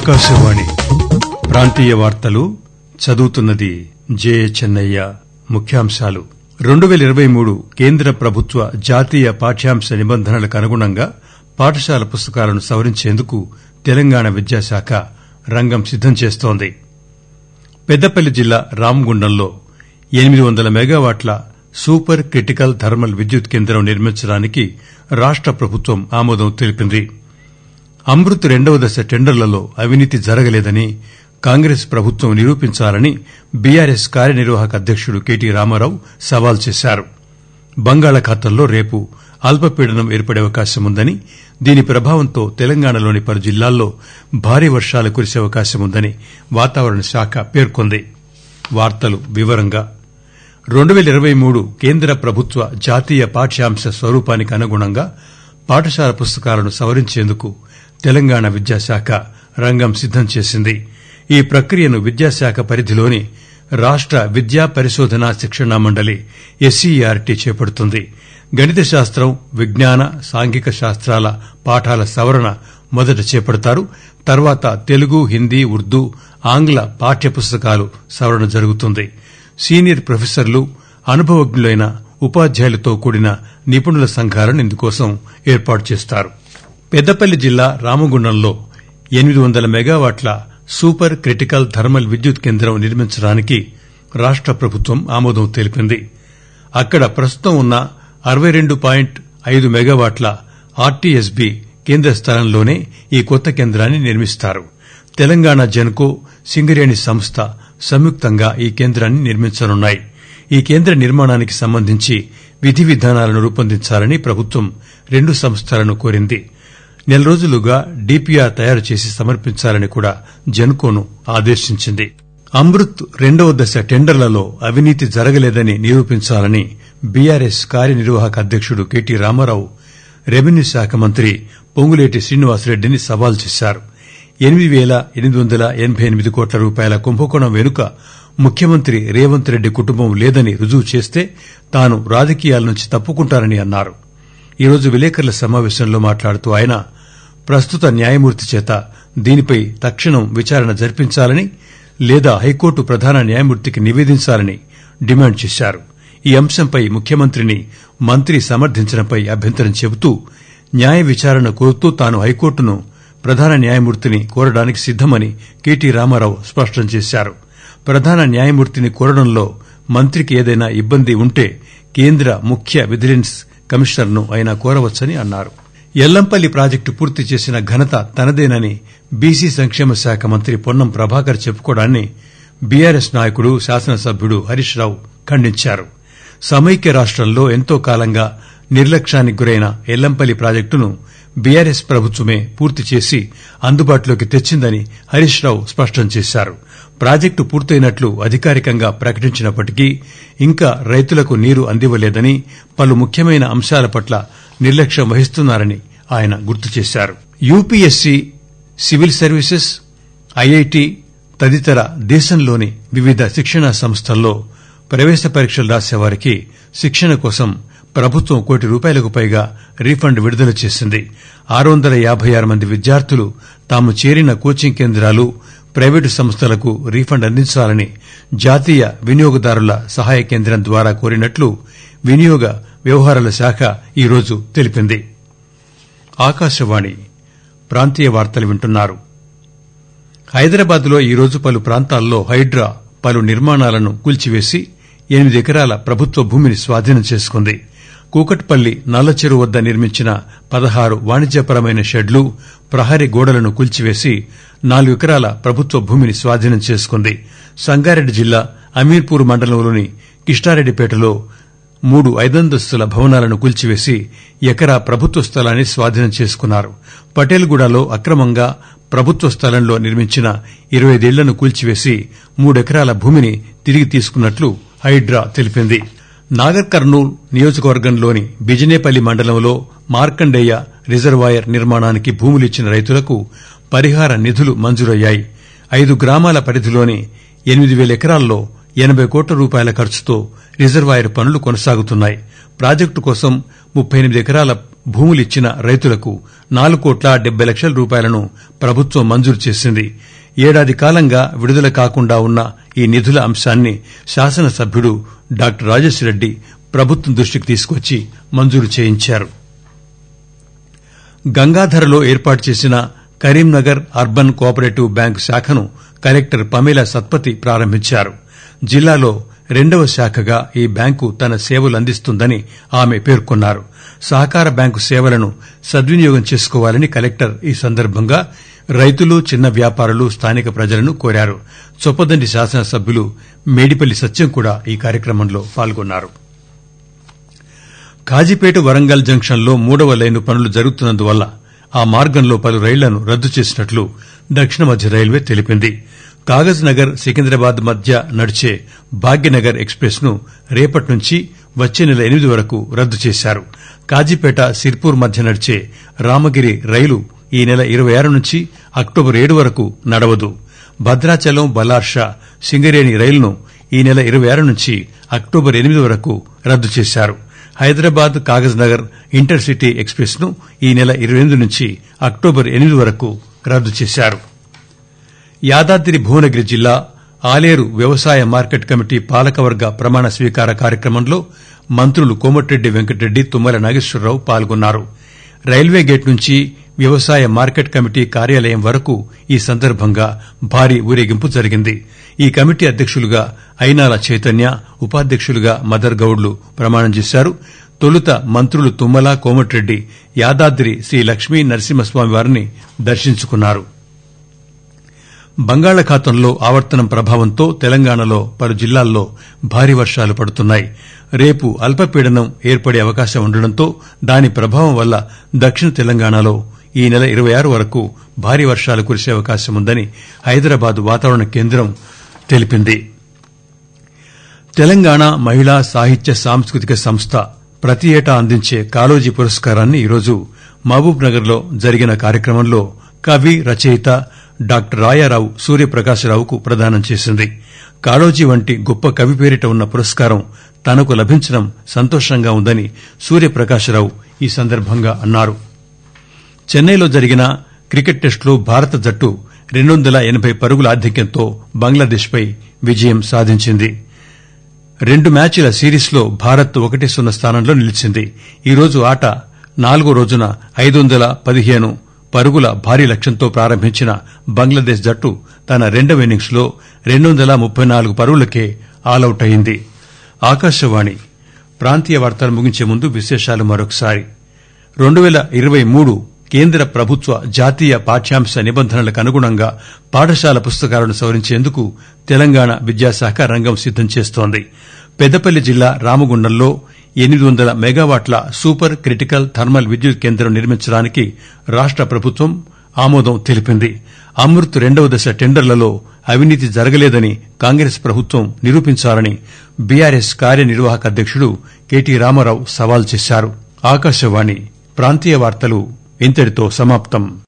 ఆకాశవాణి ప్రాంతీయ వార్తలు చదువుతున్నది జే చెన్నయ్య ముఖ్యాంశాలు రెండు పేల ఇరవై మూడు కేంద్ర ప్రభుత్వ జాతీయ పాఠ్యాంశ నిబంధనలకు అనుగుణంగా పాఠశాల పుస్తకాలను సవరించేందుకు తెలంగాణ విద్యాశాఖ రంగం సిద్దం చేస్తోంది పెద్దపల్లి జిల్లా రామగుండంలో ఎనిమిది వందల మెగావాట్ల సూపర్ క్రిటికల్ థర్మల్ విద్యుత్ కేంద్రం నిర్మించడానికి రాష్ట ప్రభుత్వం ఆమోదం తెలిపింది అమృత్ రెండవ దశ టెండర్లలో అవినీతి జరగలేదని కాంగ్రెస్ ప్రభుత్వం నిరూపించాలని బీఆర్ఎస్ కార్యనిర్వాహక అధ్యకుడు కెటి రామారావు సవాల్ చేశారు బంగాళాఖాతంలో రేపు అల్పపీడనం ఏర్పడే అవకాశం ఉందని దీని ప్రభావంతో తెలంగాణలోని పలు జిల్లాల్లో భారీ వర్షాలు కురిసే అవకాశం ఉందని వాతావరణ శాఖ పేర్కొంది వార్తలు వివరంగా రెండు పేల ఇరవై మూడు కేంద్ర ప్రభుత్వ జాతీయ పాఠ్యాంశ స్వరూపానికి అనుగుణంగా పాఠశాల పుస్తకాలను సవరించేందుకు తెలంగాణ విద్యాశాఖ రంగం సిద్దం చేసింది ఈ ప్రక్రియను విద్యాశాఖ పరిధిలోని రాష్ట విద్యా పరిశోధన శిక్షణా మండలి ఎస్సీఈఆర్టీ చేపడుతుంది గణిత శాస్త్రం విజ్ఞాన సాంఘిక శాస్త్రాల పాఠాల సవరణ మొదట చేపడతారు తర్వాత తెలుగు హిందీ ఉర్దూ ఆంగ్ల పాఠ్య పుస్తకాలు సవరణ జరుగుతుంది సీనియర్ ప్రొఫెసర్లు అనుభవజ్ఞులైన ఉపాధ్యాయులతో కూడిన నిపుణుల సంఘాలను ఇందుకోసం ఏర్పాటు చేస్తారు పెద్దపల్లి జిల్లా రామగుండంలో ఎనిమిది వందల మెగావాట్ల సూపర్ క్రిటికల్ థర్మల్ విద్యుత్ కేంద్రం నిర్మించడానికి రాష్ట ప్రభుత్వం ఆమోదం తెలిపింది అక్కడ ప్రస్తుతం ఉన్న అరవై రెండు పాయింట్ ఐదు మెగావాట్ల ఆర్టీఎస్బీ కేంద్ర స్థలంలోనే ఈ కొత్త కేంద్రాన్ని నిర్మిస్తారు తెలంగాణ జెన్కో సింగరేణి సంస్థ సంయుక్తంగా ఈ కేంద్రాన్ని నిర్మించనున్నాయి ఈ కేంద్ర నిర్మాణానికి సంబంధించి విధి విధానాలను రూపొందించాలని ప్రభుత్వం రెండు సంస్థలను కోరింది నెల రోజులుగా డీపీఆర్ తయారు చేసి సమర్పించాలని కూడా జెన్కోను ఆదేశించింది అమృత్ రెండవ దశ టెండర్లలో అవినీతి జరగలేదని నిరూపించాలని బీఆర్ఎస్ కార్యనిర్వాహక అధ్యకుడు కెటి రామారావు రెవెన్యూ శాఖ మంత్రి పొంగులేటి శ్రీనివాసరెడ్డిని సవాల్ చేశారు ఎనిమిది పేల ఎనిమిది వందల ఎనబై ఎనిమిది కోట్ల రూపాయల కుంభకోణం వెనుక ముఖ్యమంత్రి రేవంత్ రెడ్డి కుటుంబం లేదని రుజువు చేస్తే తాను రాజకీయాల నుంచి తప్పుకుంటానని అన్నారు ఈరోజు విలేకరుల సమావేశంలో మాట్లాడుతూ ఆయన ప్రస్తుత న్యాయమూర్తి చేత దీనిపై తక్షణం విచారణ జరిపించాలని లేదా హైకోర్టు ప్రధాన న్యాయమూర్తికి నివేదించాలని డిమాండ్ చేశారు ఈ అంశంపై ముఖ్యమంత్రిని మంత్రి సమర్థించడంపై అభ్యంతరం చెబుతూ న్యాయ విచారణ కోరుతూ తాను హైకోర్టును ప్రధాన న్యాయమూర్తిని కోరడానికి సిద్దమని కెటి రామారావు స్పష్టం చేశారు ప్రధాన న్యాయమూర్తిని కోరడంలో మంత్రికి ఏదైనా ఇబ్బంది ఉంటే కేంద్ర ముఖ్య విజిలెన్స్ కమిషనర్ను ఆయన కోరవచ్చని అన్నారు ఎల్లంపల్లి ప్రాజెక్టు పూర్తి చేసిన ఘనత తనదేనని బీసీ సంక్షేమ శాఖ మంత్రి పొన్నం ప్రభాకర్ చెప్పుకోవడాన్ని బీఆర్ఎస్ నాయకుడు శాసనసభ్యుడు హరీష్ రావు ఖండించారు సమైక్య రాష్టంలో ఎంతో కాలంగా నిర్లక్ష్యానికి గురైన ఎల్లంపల్లి ప్రాజెక్టును బీఆర్ఎస్ ప్రభుత్వమే పూర్తి చేసి అందుబాటులోకి తెచ్చిందని హరీష్ రావు స్పష్టం చేశారు ప్రాజెక్టు పూర్తయినట్లు అధికారికంగా ప్రకటించినప్పటికీ ఇంకా రైతులకు నీరు అందివ్వలేదని పలు ముఖ్యమైన అంశాల పట్ల నిర్లక్ష్యం వహిస్తున్నారని ఆయన గుర్తు చేశారు యూపీఎస్సీ సివిల్ సర్వీసెస్ ఐఐటి తదితర దేశంలోని వివిధ శిక్షణా సంస్థల్లో ప్రవేశ పరీక్షలు రాసేవారికి శిక్షణ కోసం ప్రభుత్వం కోటి రూపాయలకు పైగా రీఫండ్ విడుదల చేసింది ఆరు వందల యాబై ఆరు మంది విద్యార్థులు తాము చేరిన కోచింగ్ కేంద్రాలు ప్రైవేటు సంస్థలకు రీఫండ్ అందించాలని జాతీయ వినియోగదారుల సహాయ కేంద్రం ద్వారా కోరినట్లు వినియోగ వ్యవహారాల శాఖ ఈరోజు తెలిపింది ఆకాశవాణి ప్రాంతీయ వార్తలు వింటున్నారు హైదరాబాద్ లో ఈరోజు పలు ప్రాంతాల్లో హైడ్రా పలు నిర్మాణాలను కూల్చివేసి ఎనిమిది ఎకరాల ప్రభుత్వ భూమిని స్వాధీనం చేసుకుంది కూకట్పల్లి నల్లచెరువు వద్ద నిర్మించిన పదహారు వాణిజ్యపరమైన షెడ్లు ప్రహరీ గోడలను కూల్చివేసి నాలుగు ఎకరాల ప్రభుత్వ భూమిని స్వాధీనం చేసుకుంది సంగారెడ్డి జిల్లా అమీర్పూర్ మండలంలోని కిష్టారెడ్డిపేటలో మూడు ఐదంతస్తుల భవనాలను కూల్చివేసి ఎకరా ప్రభుత్వ స్థలాన్ని స్వాధీనం చేసుకున్నారు పటేల్గూడలో అక్రమంగా ప్రభుత్వ స్థలంలో నిర్మించిన ఇరవై ఐదేళ్లను కూల్చివేసి మూడెకరాల భూమిని తిరిగి తీసుకున్నట్లు హైడ్రా తెలిపింది నాగర్ కర్నూల్ నియోజకవర్గంలోని బిజినేపల్లి మండలంలో మార్కండేయ రిజర్వాయర్ నిర్మాణానికి భూములిచ్చిన రైతులకు పరిహార నిధులు మంజూరయ్యాయి ఐదు గ్రామాల పరిధిలోని ఎనిమిది పేల ఎకరాల్లో ఎనబై కోట్ల రూపాయల ఖర్చుతో రిజర్వాయర్ పనులు కొనసాగుతున్నాయి ప్రాజెక్టు కోసం ముప్పై ఎనిమిది ఎకరాల భూములిచ్చిన రైతులకు నాలుగు కోట్ల డెబ్బై లక్షల రూపాయలను ప్రభుత్వం మంజూరు చేసింది ఏడాది కాలంగా విడుదల కాకుండా ఉన్న ఈ నిధుల అంశాన్ని శాసనసభ్యుడు డాక్టర్ రాజేశ్వరరెడ్డి ప్రభుత్వం దృష్టికి తీసుకొచ్చి మంజూరు చేయించారు గంగాధరలో ఏర్పాటు చేసిన కరీంనగర్ అర్బన్ కోఆపరేటివ్ బ్యాంకు శాఖను కలెక్టర్ పమేలా సత్పతి ప్రారంభించారు జిల్లాలో రెండవ శాఖగా ఈ బ్యాంకు తన సేవలు అందిస్తుందని ఆమె పేర్కొన్నారు సహకార బ్యాంకు సేవలను సద్వినియోగం చేసుకోవాలని కలెక్టర్ ఈ సందర్భంగా రైతులు చిన్న వ్యాపారులు స్థానిక ప్రజలను కోరారు చొప్పదండి శాసనసభ్యులు మేడిపల్లి సత్యం కూడా ఈ కార్యక్రమంలో పాల్గొన్నారు కాజీపేట వరంగల్ జంక్షన్లో మూడవ లైను పనులు జరుగుతున్నందువల్ల ఆ మార్గంలో పలు రైళ్లను రద్దు చేసినట్లు దక్షిణ మధ్య రైల్వే తెలిపింది కాగజ్ నగర్ సికింద్రాబాద్ మధ్య నడిచే భాగ్యనగర్ ఎక్స్ప్రెస్ ను రేపటి నుంచి వచ్చే నెల ఎనిమిది వరకు రద్దు చేశారు కాజీపేట సిర్పూర్ మధ్య నడిచే రామగిరి రైలు ఈ నెల ఇరవై ఆరు నుంచి అక్టోబర్ ఏడు వరకు నడవదు భద్రాచలం బలార్షా సింగరేణి రైలును ఈ నెల ఇరవై ఆరు నుంచి అక్టోబర్ ఎనిమిది వరకు రద్దు చేశారు Hyderabad Kagaz Nagar inter city express ను ఈ నెల ఇరవై ఎనిమిది నుంచి అక్టోబర్ ఎనిమిది వరకు రద్దు చేశారు యాదాద్రి భువనగిరి జిల్లా ఆలేరు వ్యవసాయ మార్కెట్ కమిటీ పాలకవర్గ ప్రమాణ స్వీకార కార్యక్రమంలో మంత్రులు కోమటిరెడ్డి వెంకటరెడ్డి తుమ్మల నాగేశ్వరరావు పాల్గొన్నారు రైల్వే గేట్ నుంచి వ్యవసాయ మార్కెట్ కమిటీ కార్యాలయం వరకు ఈ సందర్భంగా భారీ ఊరేగింపు జరిగింది ఈ కమిటీ అధ్యక్షులుగా అయినాల చైతన్య ఉపాధ్యక్షులుగా మదర్ గౌడ్లు ప్రమాణం చేశారు తొలుత మంత్రులు తుమ్మల కోమటిరెడ్డి యాదాద్రి శ్రీ లక్ష్మీ నరసింహస్వామి వారిని దర్శించుకున్నారు బంగాళాఖాతంలో ఆవర్తనం ప్రభావంతో తెలంగాణలో పలు జిల్లాల్లో భారీ వర్షాలు పడుతున్నాయి రేపు అల్పపీడనం ఏర్పడే అవకాశం ఉండడంతో దాని ప్రభావం వల్ల దక్షిణ తెలంగాణలో ఈ నెల ఇరవై ఆరు వరకు భారీ వర్షాలు కురిసే అవకాశం ఉందని హైదరాబాద్ వాతావరణ కేంద్రం తెలిపింది తెలంగాణ మహిళా సాహిత్య సాంస్కృతిక సంస్థ ప్రతి ఏటా అందించే కాళోజీ పురస్కారాన్ని ఈరోజు మహబూబ్ నగర్ లో జరిగిన కార్యక్రమంలో కవి రచయిత డాక్టర్ రాయారావు సూర్యప్రకాశరావుకు ప్రదానం చేసింది కాళోజీ వంటి గొప్ప కవి పేరిట ఉన్న పురస్కారం తనకు లభించడం సంతోషంగా ఉందని సూర్యప్రకాశరావు ఈ సందర్భంగా అన్నారు చెన్నైలో జరిగిన క్రికెట్ టెస్టులో భారత జట్టు రెండు వందల ఎనబై పరుగుల ఆధిక్యంతో బంగ్లాదేశ్ పై విజయం సాధించింది రెండు మ్యాచ్ల సిరీస్లో భారత్ ఒకటి సున్నా స్థానంలో నిలిచింది ఈరోజు ఆట నాలుగో రోజున ఐదు వందల పదిహేను పరుగుల భారీ లక్ష్యంతో ప్రారంభించిన బంగ్లాదేశ్ జట్టు తన రెండవ ఇన్నింగ్స్ లో రెండు వందల ముప్పై నాలుగు పరుగులకే ఆలౌట్ అయింది ఆకాశవాణి ప్రాంతీయ వార్తలు ముగించే ముందు విశేషాలు మరొకసారి రెండు పేల ఇరవై మూడు కేంద్ర ప్రభుత్వ జాతీయ పాఠ్యాంశ నిబంధనలకు అనుగుణంగా పాఠశాల పుస్తకాలను సవరించేందుకు తెలంగాణ విద్యాశాఖ రంగం సిద్దం చేస్తోంది పెద్దపల్లి జిల్లా రామగుండంలో ఎనిమిది వందల మెగావాట్ల సూపర్ క్రిటికల్ థర్మల్ విద్యుత్ కేంద్రం నిర్మించడానికి రాష్ట ప్రభుత్వం ఆమోదం తెలిపింది అమృత్ రెండవ దశ టెండర్లలో అవినీతి జరగలేదని కాంగ్రెస్ ప్రభుత్వం నిరూపించాలని బీఆర్ఎస్ కార్యనిర్వాహక అధ్యకుడు కెటి రామారావు సవాల్ చేశారు ఆకాశవాణి ప్రాంతీయ వార్తలు ఇంతటితో సమాప్తం